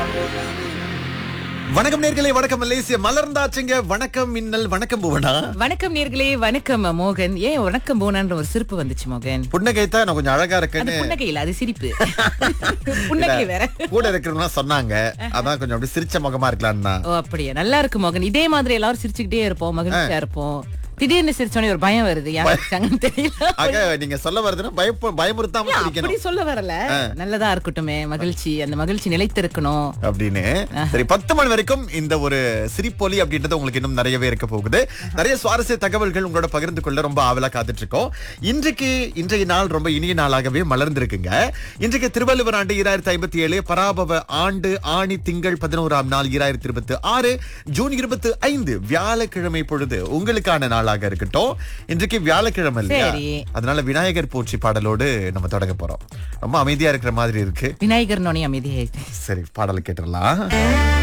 வணக்கம் நேர்களே வணக்கம் மலேசிய மலர்ந்தாச்சுங்க வணக்கம் மின்னல் வணக்கம் புவனா வணக்கம் நேர்களே வணக்கம் மோகன் ஏன் வணக்கம் போனான்ற ஒரு சிரிப்பு வந்துச்சு மோகன் புன்னகைத்தா நான் கொஞ்சம் அழகா அது இருக்குன்னு புன்னகை இல்ல அது சிரிப்பு புன்னகை வேற கூட இருக்கிறவங்க சொன்னாங்க அதான் கொஞ்சம் அப்படி சிரிச்ச முகமா இருக்கலாம்னா ஓ அப்படியா நல்லா இருக்கு மோகன் இதே மாதிரி எல்லாரும் சிரிச்சுக்கிட்டே இருப்போம் மகிழ்ச்சியா இருப்போம் திடீர்னு சிரிச்சோனே ஒரு பயம் வருது யார் சிரிச்சாங்கன்னு தெரியல ஆக நீங்க சொல்ல வருதுன்னா பயப்ப பயமுறுத்தாம அப்படி சிரிக்கணும் சொல்ல வரல நல்லதா இருக்கட்டுமே மகிழ்ச்சி அந்த மகிழ்ச்சி நிலைத்திருக்கணும் அப்படின்னு சரி பத்து மணி வரைக்கும் இந்த ஒரு சிரிப்பொலி அப்படின்றது உங்களுக்கு இன்னும் நிறையவே இருக்க போகுது நிறைய சுவாரஸ்ய தகவல்கள் உங்களோட பகிர்ந்து கொள்ள ரொம்ப ஆவலா காத்துட்டு இருக்கோம் இன்றைக்கு இன்றைய நாள் ரொம்ப இனிய நாளாகவே மலர்ந்திருக்குங்க இன்றைக்கு திருவள்ளுவர் ஆண்டு ஈராயிரத்தி ஐம்பத்தி ஏழு பராபவ ஆண்டு ஆணி திங்கள் பதினோராம் நாள் ஈராயிரத்தி இருபத்தி ஆறு ஜூன் இருபத்தி ஐந்து வியாழக்கிழமை பொழுது உங்களுக்கான நாளாக இருக்கட்டும் இன்றைக்கு வியாழக்கிழமை இல்லையா சரி. அதனால விநாயகர் போற்றி பாடலோடு நம்ம தொடங்க போறோம் ரொம்ப அமைதியா இருக்கிற மாதிரி இருக்கு விநாயகர் நோனி அமைதியாயிட்டு சரி பாடலை கேட்டுடலாம்